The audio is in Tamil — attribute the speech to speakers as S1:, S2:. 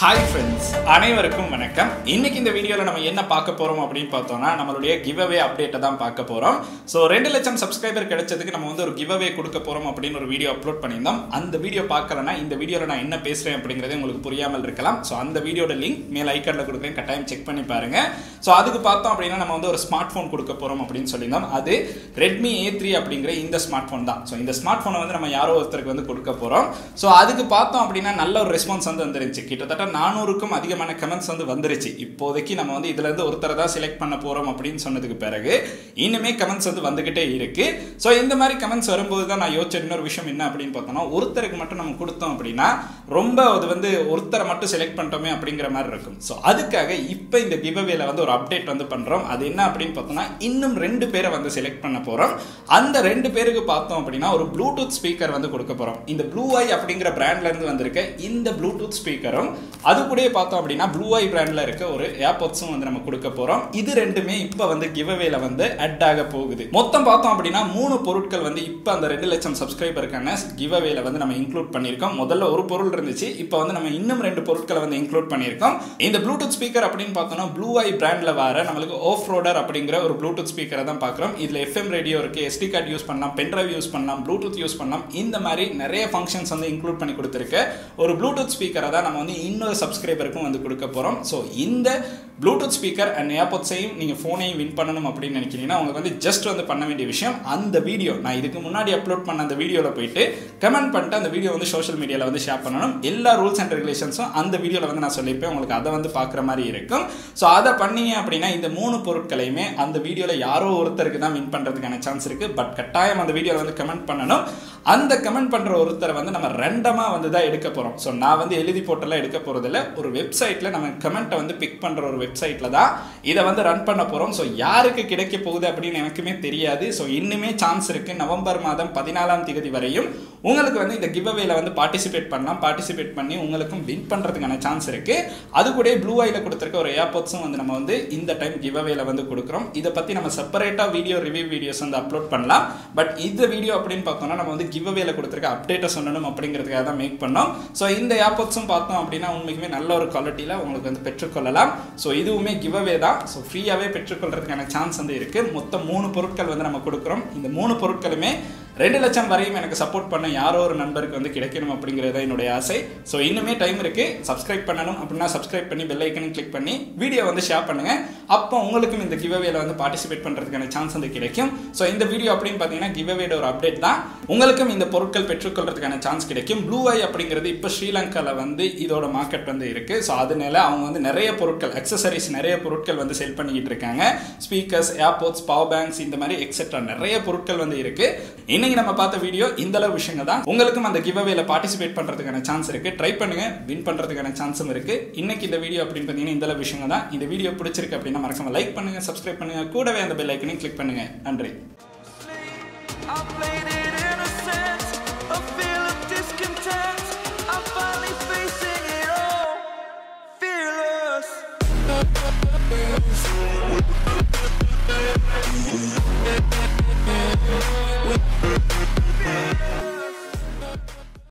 S1: ஹாய் ஃப்ரெண்ட்ஸ் அனைவருக்கும் வணக்கம் இன்னைக்கு இந்த வீடியோவில் நம்ம என்ன பார்க்க போறோம் அப்படின்னு பார்த்தோம்னா நம்மளுடைய கிவ் அவே அப்டேட்டை தான் பார்க்க போறோம் ஸோ ரெண்டு லட்சம் சப்ஸ்கிரைபர் கிடைச்சதுக்கு நம்ம வந்து ஒரு கிவ் அவே கொடுக்க போறோம் அப்படின்னு ஒரு வீடியோ அப்லோட் பண்ணியிருந்தோம் அந்த வீடியோ பார்க்கலனா இந்த வீடியோவில் நான் என்ன பேசுறேன் அப்படிங்கிறது உங்களுக்கு புரியாமல் இருக்கலாம் ஸோ அந்த வீடியோட லிங்க் மேல் ஐக்கனில் கொடுக்குறேன் கட்டாயம் செக் பண்ணி பாருங்க ஸோ அதுக்கு பார்த்தோம் அப்படின்னா நம்ம வந்து ஒரு ஸ்மார்ட் ஃபோன் கொடுக்க போறோம் அப்படின்னு சொல்லியிருந்தோம் அது ரெட்மி ஏ த்ரீ அப்படிங்கிற இந்த ஸ்மார்ட் ஃபோன் தான் ஸோ இந்த ஸ்மார்ட் ஃபோனை வந்து நம்ம யாரோ ஒருத்தருக்கு வந்து கொடுக்க போறோம் ஸோ அதுக்கு பார்த்தோம் அப்படின்னா நல்ல ஒரு ரெஸ்பான்ஸ் வந்து வந்துருச்சு கிட்டத்தட்ட நானூறுக்கும் அதிகமான கமெண்ட்ஸ் வந்து வந்துருச்சு இப்போதைக்கு நம்ம வந்து இதுல இருந்து ஒருத்தரை தான் செலக்ட் பண்ண போறோம் அப்படின்னு சொன்னதுக்கு பிறகு இன்னுமே கமெண்ட்ஸ் வந்து வந்துகிட்டே இருக்கு ஸோ இந்த மாதிரி கமெண்ட்ஸ் வரும்போது தான் நான் யோசிச்ச இன்னொரு விஷயம் என்ன அப்படின்னு பார்த்தோம்னா ஒருத்தருக்கு மட்டும் நம்ம கொடுத்தோம் அப்படின்னா ரொம்ப அது வந்து ஒருத்தரை மட்டும் செலக்ட் பண்ணிட்டோமே அப்படிங்கிற மாதிரி இருக்கும் ஸோ அதுக்காக இப்போ இந்த கிவ்அவேல வந்து ஒரு அப்டேட் வந்து பண்றோம் அது என்ன அப்படின்னு பார்த்தோம்னா இன்னும் ரெண்டு பேரை வந்து செலக்ட் பண்ண போறோம் அந்த ரெண்டு பேருக்கு பார்த்தோம் அப்படின்னா ஒரு ப்ளூடூத் ஸ்பீக்கர் வந்து கொடுக்க போறோம் இந்த ப்ளூ ஐ அப்படிங்கிற பிராண்ட்ல இருந்து வந்திருக்க இந்த ப்ளூடூத் ஸ்பீக்கரும் அது கூடயே பார்த்தோம் அப்படின்னா ப்ளூ ஐ பிராண்ட்ல இருக்க ஒரு ஏர்பாட்ஸும் வந்து நம்ம கொடுக்க போறோம் இது ரெண்டுமே இப்போ வந்து கிவ்அவேல வந்து அட் ஆக போகுது மொத்தம் பார்த்தோம் அப்படின்னா மூணு பொருட்கள் வந்து இப்போ அந்த ரெண்டு லட்சம் சப்ஸ்கிரைபருக்கான கிவ்அவேல வந்து நம்ம இன்க்ளூட் பண்ணியிருக்கோம் முதல்ல ஒரு பொருள் இருந்துச்சு இப்போ வந்து நம்ம இன்னும் ரெண்டு பொருட்களை வந்து இன்க்ளூட் பண்ணியிருக்கோம் இந்த ப்ளூடூத் ஸ்பீக்கர் அப்படின்னு பார்த்தோம்னா ப்ளூ ஐ பிராண்ட்ல வர நம்மளுக்கு ஆஃப் ரோடர் அப்படிங்கிற ஒரு ப்ளூடூத் ஸ்பீக்கரை தான் பார்க்குறோம் இதில் எஃப்எம் ரேடியோ இருக்கு எஸ்டி கார்டு யூஸ் பண்ணலாம் பென்ட்ரைவ் யூஸ் பண்ணலாம் ப்ளூடூத் யூஸ் பண்ணலாம் இந்த மாதிரி நிறைய ஃபங்க்ஷன்ஸ் வந்து இன்க்ளூட் பண்ணி கொடுத்துருக்கு ஒரு ப்ளூடூத் ஸ்பீக்கரை தான் நம்ம வந்து இன்னொரு சப்ஸ்கிரைபருக்கும் வந்து கொடுக்க போகிறோம் ஸோ இந்த ப்ளூடூத் ஸ்பீக்கர் அண்ட் ஏர்பாட்ஸையும் நீங்கள் ஃபோனையும் வின் பண்ணணும் அப்படின்னு நினைக்கிறீங்கன்னா உங்களுக்கு வந்து ஜஸ்ட் வந்து பண்ண வேண்டிய விஷயம் அந்த வீடியோ நான் இதுக்கு முன்னாடி அப்லோட் பண்ண அந்த வீடியோவில் போயிட்டு கமெண்ட் பண்ணிட்டு அந்த வீடியோ வந்து சோஷியல் மீடியாவில் வந்து ஷேர் பண்ணணும் எல்லா ரூல்ஸ் அண்ட் ரெகுலேஷன்ஸும் அந்த வீடியோவில் வந்து நான் சொல்லியிருப்பேன் உங்களுக்கு அதை வந்து பார்க்குற மாதிரி இருக்கும் ஸோ அதை பண்ணீங்க அப்படின்னா இந்த மூணு பொருட்களையுமே அந்த வீடியோவில் யாரோ ஒருத்தருக்கு தான் வின் பண்ணுறதுக்கான சான்ஸ் இருக்குது பட் கட்டாயம் அந்த வீடியோவில் வந்து கமெண்ட் பண்ணணும் அந்த கமெண்ட் பண்ணுற ஒருத்தரை வந்து நம்ம ரெண்டமாக வந்து தான் எடுக்க போகிறோம் ஸோ நான் வந்து எழுதி போட்டெல்லாம் எடுக்க போகிறதில்ல ஒரு வெப்சைட்டில் நம்ம கமெண்ட்டை வந்து பிக் பண்ணுற ஒரு வெப்சைட்டில் தான் இதை வந்து ரன் பண்ண போகிறோம் ஸோ யாருக்கு கிடைக்க போகுது அப்படின்னு எனக்குமே தெரியாது ஸோ இன்னுமே சான்ஸ் இருக்குது நவம்பர் மாதம் பதினாலாம் தேதி வரையும் உங்களுக்கு வந்து இந்த கிவ் அவேல வந்து பார்ட்டிசிபேட் பண்ணலாம் பார்ட்டிசிபேட் பண்ணி உங்களுக்கும் வின் பண்ணுறதுக்கான சான்ஸ் இருக்குது அது கூட ப்ளூ ஐயில் கொடுத்துருக்க ஒரு ஏர்பாட்ஸும் வந்து நம்ம வந்து இந்த டைம் கிவ் அவேல வந்து கொடுக்குறோம் இதை பற்றி நம்ம செப்பரேட்டாக வீடியோ ரிவ்யூ வீடியோஸ் வந்து அப்லோட் பண்ணலாம் பட் இந்த வீடியோ அப்படின்னு பார்த்தோம்னா நம்ம வந்து கிவ் அவேல கொடுத்துருக்க அப்டேட்டை சொல்லணும் அப்படிங்கிறதுக்காக தான் மேக் பண்ணோம் ஸோ இந்த ஏர்பாட்ஸும் பார்த்தோம் அப்படின்னா உண்மைக்குமே நல்ல ஒரு குவாலிட்டியில் உங்களுக்கு வந்து பெற்றுக்கொள்ளலாம் ஸோ இதுவுமே கிவ் அவே தான் ஸோ ஃப்ரீயாகவே பெற்றுக்கொள்றதுக்கான சான்ஸ் வந்து இருக்குது மொத்தம் மூணு பொருட்கள் வந்து நம்ம கொடுக்குறோம் இந்த மூணு பொருட்களுமே ரெண்டு லட்சம் வரையும் எனக்கு சப்போர்ட் பண்ண யாரோ ஒரு நண்பருக்கு வந்து கிடைக்கணும் அப்படிங்கிறது தான் என்னுடைய ஆசை ஸோ இன்னுமே டைம் இருக்கு சப்ஸ்கிரைப் பண்ணணும் அப்படின்னா சப்ஸ்கிரைப் பண்ணி பெல் ஐக்கனும் கிளிக் பண்ணி வீடியோ வந்து ஷேர் பண்ணுங்க அப்போ உங்களுக்கும் இந்த கிவ் அவேல வந்து பார்ட்டிசிபேட் பண்ணுறதுக்கான சான்ஸ் வந்து கிடைக்கும் ஸோ இந்த வீடியோ அப்படின்னு பார்த்தீங்கன்னா கிவ் அவேட ஒரு அப்டேட் தான் உங்களுக்கும் இந்த பொருட்கள் பெற்றுக்கொள்றதுக்கான சான்ஸ் கிடைக்கும் ப்ளூ ஐ அப்படிங்கிறது இப்போ ஸ்ரீலங்காவில் வந்து இதோட மார்க்கெட் வந்து இருக்கு ஸோ அதனால அவங்க வந்து நிறைய பொருட்கள் அக்சசரிஸ் நிறைய பொருட்கள் வந்து செல் பண்ணிக்கிட்டு இருக்காங்க ஸ்பீக்கர்ஸ் ஏர்போர்ட்ஸ் பவர் பேங்க்ஸ் இந்த மாதிரி எக்ஸெட்ரா நிறைய பொருட்கள் வந்து இருக்கு இன்னைக்கு நம்ம பார்த்த வீடியோ இந்த அளவு விஷயங்கள் தான் உங்களுக்கும் அந்த கிவ் அவேல பார்ட்டிசிபேட் பண்றதுக்கான சான்ஸ் இருக்கு ட்ரை பண்ணுங்க வின் பண்றதுக்கான சான்ஸும் இருக்கு இன்னைக்கு இந்த வீடியோ அப்படின்னு பார்த்தீங்கன்னா இந்த அளவு விஷயங்கள் தான் இந்த வீடியோ பிடிச்சிருக்கு அப்படின்னா மறக்காம லைக் பண்ணுங்க சப்ஸ்கிரைப் பண்ணுங்க கூடவே அந்த பெல் ஐக்கனையும் கிளிக் பண்ணுங்க நன்றி
S2: I played it innocent, a feel of discontent. I'm finally facing it all, fearless.